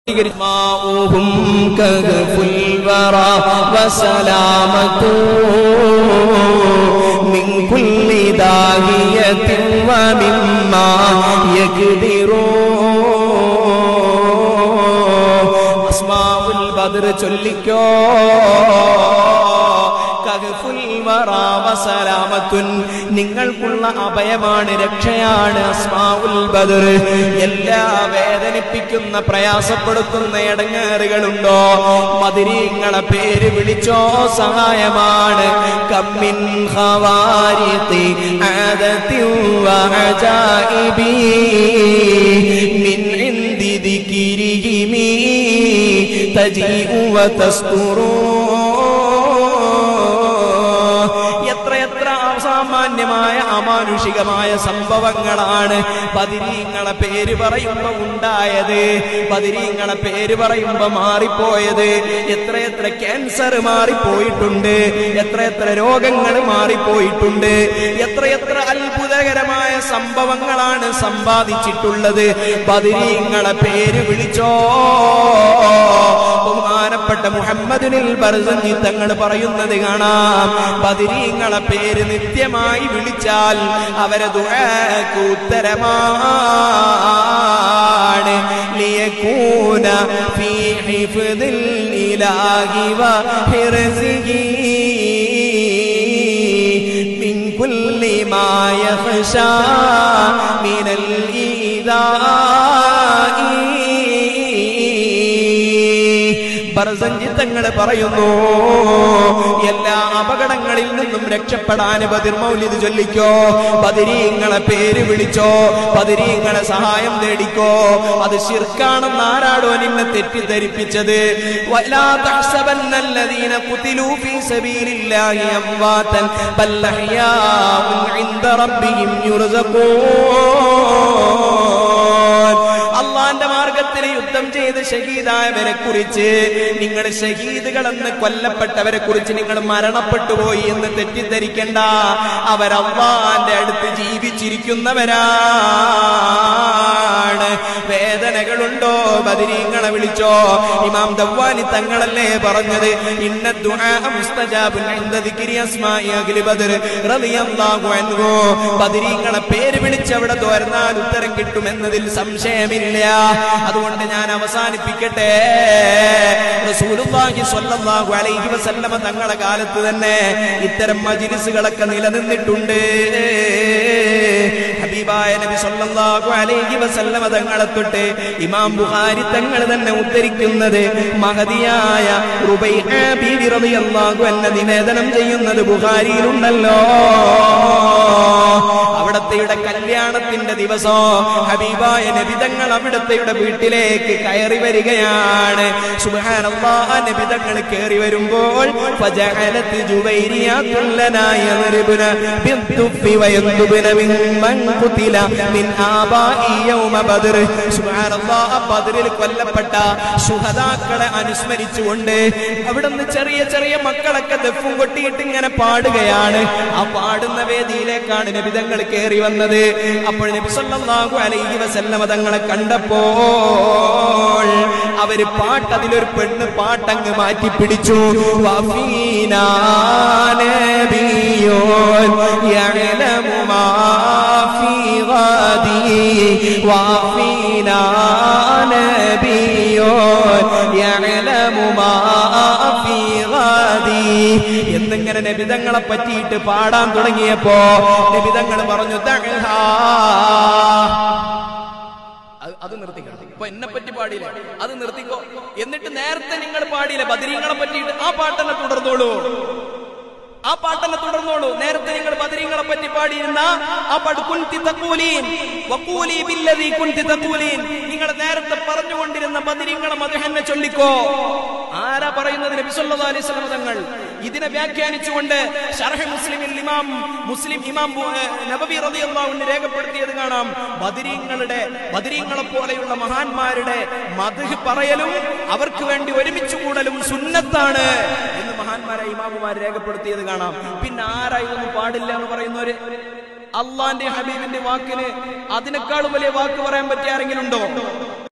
ماؤهم كهف الورى وسلامة من كل داهية ومما يقدرون أسماء البدر ചൊല്ലിക്കോ കഹഫുൽ വറാ വസലാമത്തുൻ നിങ്ങൾക്കുള്ള അഭയമാണ് രക്ഷയാണ് അസ്മാഉൽ ബദർ എല്ലാ വേദനിപ്പിക്കുന്ന പ്രയാസപ്പെടുത്തുന്ന ഇടങ്ങേറുകളുണ്ടോ മതിരീങ്ങളെ പേര് വിളിച്ചോ സഹായമാണ് കമ്മിൻ ഖവാരിഖി ആദത്തി വഅജായിബി മിൻ ഇൻദി ദിക്രിഹിമി തജീഉ വതസ്തുറൂ എത്രയെത്ര അസാമാന്യമായ അമാനുഷികമായ സംഭവങ്ങളാണ് ബദിരീങ്ങളെ പേര് പറയുമ്പോ ഉണ്ടായത് ബദിരീങ്ങളെ പേര് പറയുമ്പോ മാറിപ്പോയത് എത്രയെത്ര ക്യാൻസർ മാറിപ്പോയിട്ടുണ്ട് എത്രയെത്ര രോഗങ്ങൾ മാറിപ്പോയിട്ടുണ്ട് എത്രയെത്ര അത്ഭുതകരമായ സംഭവങ്ങളാണ് സമ്പാദിച്ചിട്ടുള്ളത് ബദിരീങ്ങളെ പേര് വിളിച്ചോ ബഹുമാനപ്പെട്ട മുഹമ്മദിനിൽ ബർസഞ്ചി തങ്ങൾ പറയുന്നത് കാണാം ബദിരീങ്ങളെ പേര് നിത്യമായി വിളിച്ചാൽ അവരെ ദുആക്ക് ഉത്തരമാണ് ലിയകൂന ഫീ ഹിഫ്ദിൽ ഇലാഹി വഹിർസിഹി من كل ما يخشى من الإيذاء ബർസഞ്ചി തങ്ങൾ പറയുന്നു എല്ലാ അപകടങ്ങളിൽ നിന്നും രക്ഷപ്പെടാൻ ബദിർ മൗലിദ് ചൊല്ലിക്കോ ബദിരീങ്ങളെ പേര് വിളിച്ചോ ബദിരീങ്ങളെ സഹായം തേടിക്കോ അത് ശിർക്കാണെന്ന് ആരാടോ നിന്നെ തെറ്റിദ്ധരിപ്പിച്ചത് വലാ തഹ്സബന്നല്ലദീന ഖുതിലൂ ഫീ സബീലില്ലാഹി അംവാതൻ ബൽ അഹ്യാഉൻ ഇൻദ റബ്ബിഹിം യുർസഖൂൻ അള്ളാന്റെ മാർഗത്തിൽ യുദ്ധം ചെയ്ത് ഷഹീദായവരെ കുറിച്ച് നിങ്ങൾ ഷഹീദുകളെന്ന് കൊല്ലപ്പെട്ടവരെ കുറിച്ച് നിങ്ങൾ മരണപ്പെട്ടു പോയി എന്ന് തെറ്റിദ്ധരിക്കണ്ട അവരള്ളാന്റെ അടുത്ത് ജീവിച്ചിരിക്കുന്നവരാണ് വേദനകളുണ്ടോ ബദിരീങ്ങളെ വിളിച്ചോ ഇമാം ദവ്വാനി തങ്ങളല്ലേ പറഞ്ഞത് ഇന്ന ദുആ മുസ്തജാബുൻ ഇൻദ ദിക്രി അസ്മാഇ അഹ്ലി ബദർ റളിയല്ലാഹു അൻഹു ബദിരീങ്ങളെ പേര് വിളിച്ച് അവിടെ തോർന്നാൽ ഉത്തരം കിട്ടുമെന്നതിൽ സംശയമില്ല അതുകൊണ്ട് ഞാൻ അവസാനിപ്പിക്കട്ടെ റസൂലുള്ളാഹി സ്വല്ലല്ലാഹു അലൈഹി വസല്ലമ തങ്ങളുടെ കാലത്ത് തന്നെ ഇത്തരം മജ്ലിസുകളൊക്കെ നിലനിന്നിട്ടുണ്ട് ഹബീബായ നബി സല്ലല്ലാഹു അലൈഹി വസല്ലമ തങ്ങളെ തൊട്ട് ഇമാം ബുഖാരി തങ്ങൾ തന്നെ ഉദ്ധരിക്കുന്നത് മഹതിയായ റുബൈഅ ബീവി റളിയല്ലാഹു അൻഹ നിവേദനം ചെയ്യുന്നത് ബുഖാരിയിലുണ്ടല്ലോ അവിടത്തെയുടെ കല്യാണത്തിന്റെ ദിവസം ഹബീബായ നബിതങ്ങൾ അവിടത്തെയുടെ വീട്ടിലേക്ക് കയറി വരികയാണ് സുബ്ഹാനല്ലാഹ് നബിതങ്ങൾ കയറി വരുമ്പോൾ ഫജഅലത്ത് ജുവൈരിയാത്തുൻ ലനാ യദ്രിബുന ബിദ്ദുഫി വയദ്ദുബുന മിമ്മൻ ഖുതില മിൻ ആബാഇ യൗമ ബദർ സുബ്ഹാനല്ലാഹ് ബദറിൽ കൊല്ലപ്പെട്ട ശുഹദാക്കളെ അനുസ്മരിച്ചുകൊണ്ട് അവിടുന്ന് ചെറിയ ചെറിയ മക്കളൊക്കെ ദഫും കൊട്ടിയിട്ട് ഇങ്ങനെ പാടുകയാണ് ആ പാടുന്ന വേദിയിലേക്കാണ് നബിതങ്ങൾ കയറി വന്നത് അപ്പോൾ നബി സല്ലല്ലാഹു അലൈഹി വസല്ലമ തങ്ങളെ കണ്ടപ്പോൾ അവര് പാട്ട് അതിലൊരു പെണ്ണ് പാട്ടങ്ങ് മാറ്റി പിടിച്ചു വഫീനാ നബിയ്യോൻ യഅലമു മാ ഫീ ഗദി വഫീനാ നബിയ്യോൻ യഅലമു മാ ഫീ ഗദി എന്നിങ്ങനെ നബിതങ്ങളെ പറ്റിയിട്ട് പാടാൻ തുടങ്ങിയപ്പോ നബിതങ്ങൾ പറഞ്ഞു ദഅഹാ. അത് അത് നിർത്തിക്കണം ഇപ്പൊ എന്നെ പറ്റി പാടിയില്ല അത് നിർത്തിക്കോ എന്നിട്ട് നേരത്തെ നിങ്ങൾ പാടിയില്ല ബദരീങ്ങളെ പറ്റിയിട്ട് ആ പാട്ടെന്നെ തുടർന്നോളൂ ആ പാട്ടെന്നെ തുടർന്നോളൂ നേരത്തെ നിങ്ങൾ ബദരീങ്ങളെ പറ്റി പാടിയിരുന്ന ആ പാട്ട് കുൻതി തക്കൂലീൻ വക്കൂലി ബില്ലദീ കുൻതി തക്കൂലീൻ നിങ്ങൾ നേരത്തെ പറഞ്ഞുകൊണ്ടിരുന്ന ബദരീങ്ങളെ മധുഹന്നെ ചൊല്ലിക്കോ ആരാ പറയുന്നത് നബി സല്ലല്ലാഹു അലൈഹി വസല്ലം തങ്ങൾ ഇതിനെ വ്യാഖ്യാനിച്ചുകൊണ്ട് ഷർഹ് മുസ്ലിമിൽ ഇമാം മുസ്ലിം ഇമാം ബു- ഏ, നബവി റളിയല്ലാഹു അൻഹു രേഖപ്പെടുത്തിയത് കാണാം ബദരീങ്ങളുടെ ബദരീങ്ങളെ പോലെയുള്ള മഹാന്മാരുടെ മദ്ഹ് പറയലും അവർക്ക് വേണ്ടി ഒരുമിച്ച് കൂടലും സുന്നത്താണ് എന്ന് മഹാന്മാരായ ഇമാമുമാർ രേഖപ്പെടുത്തിയത് കാണാം പിന്നെ ആരാ ഇതൊന്നും പാടില്ല എന്ന് പറയുന്നവര് അള്ളാന്റെ ഹബീബിന്റെ വാക്കിന് അതിനേക്കാളും വലിയ വാക്ക് പറയാൻ പറ്റിയ ആരെങ്കിലും ഉണ്ടോ